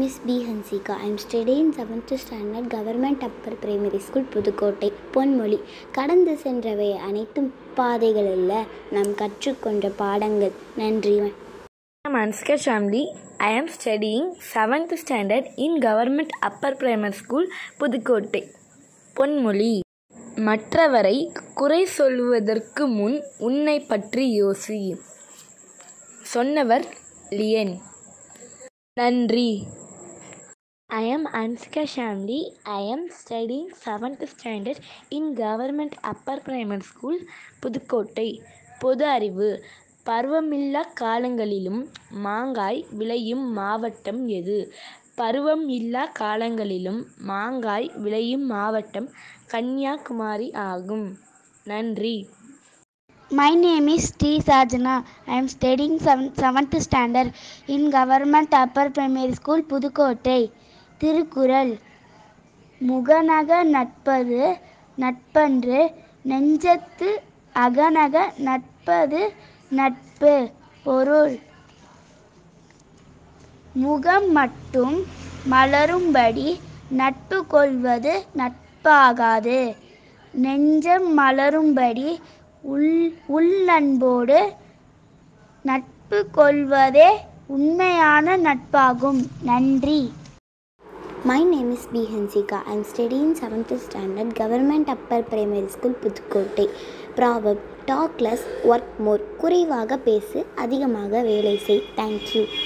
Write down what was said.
is B. Hansika. I am studying 7th standard Government Upper Primary School Pudukkottai பொன்மொழி கடந்து சென்றவை அனைத்தும் பாதைகளில் நாம் கற்றுக்கொண்ட பாடங்கள் நன்றி I'm Anska Shamli. I am studying 7th standard in Government Upper Primary School, Pudukkottai பொன்மொழி மற்றவரை குறை சொல்வதற்கு முன் உன்னை பற்றி யோசி சொன்னவர் லியன் நன்றி I am Anska Shamli. I am studying 7th standard in Government Upper Primary School, Pudukkottai பொது அறிவு பருவமில்லா காலங்களிலும் மாங்காய் விளையும் மாவட்டம் எது பருவம் இல்லா காலங்களிலும் மாங்காய் விளையும் மாவட்டம் கன்னியாகுமரி ஆகும் நன்றி My name is T. Sajana. I am studying 7th standard in Government Upper Primary School, Pudukkottai Thirukkural முகநக நட்பது நட்பன்று நெஞ்சத்து அகநக நட்பது நட்பு பொருள் முகம் மட்டும் மலரும்படி நட்பு கொள்வது நட்பாகாது நெஞ்சம் மலரும்படி உள் உள்ளன்போடு நட்பு கொள்வதே உண்மையான நட்பாகும் நன்றி My name is B. Hansika. I am studying 7th standard Government Upper Primary School Pudukkottai proverb talk less work more குறைவாக பேசு அதிகமாக வேலை செய் தேங்க்யூ